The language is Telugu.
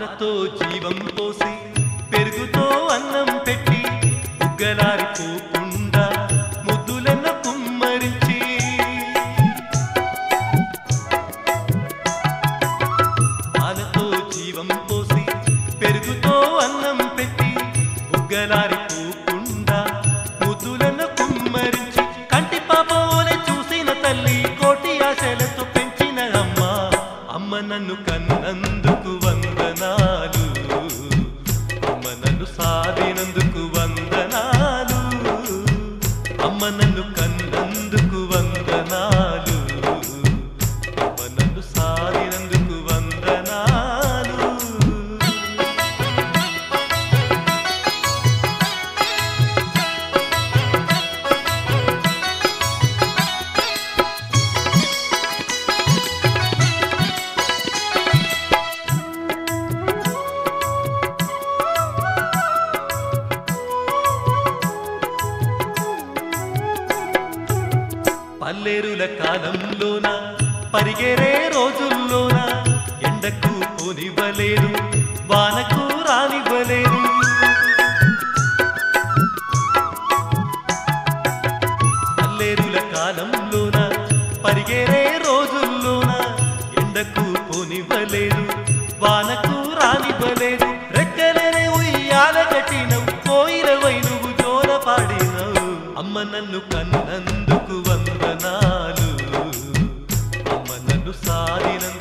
పాలతో జీవం పోసి పెరుగుతో అన్నం పెట్టి ఉగ్గలారిపోకుండా ముద్దులను కుమ్మరించి పాలతో జీవం పోసి పెరుగుతో అన్నం పెట్టి ఉగ్గలారిపోకుండా ముద్దులను కుమ్మరించి కంటి పాపోలే చూసిన తల్లి కోటి ఆశలతో పెంచిన అమ్మ అమ్మ నన్ను కన్నందుకు వందనాలు అమ్మ నన్ను సాధినందుకు వందనాలు అమ్మ నన్ను కన్నందుకు వందనాలు అమ్మ నన్ను సాధినందుకు వందనాలు పల్లెరుల కాలంలోన పరిగెరే రోజుల్లోన ఎండకు పోనివ్వలేదు వానకు రానివ్వలేదు పల్లెరుల కాలంలోన పరిగెరే రోజుల్లోన ఎండకు పోనివ్వలేదు వానకు రానివ్వలేదు రెక్కలనే ఉయ్యాల కట్టినవు కోయిలవై నువ్వు జోల పాడినవు అమ్మ నన్ను కన్నందుకు వందనాలు అమ్మ నన్ను సాధినందుకు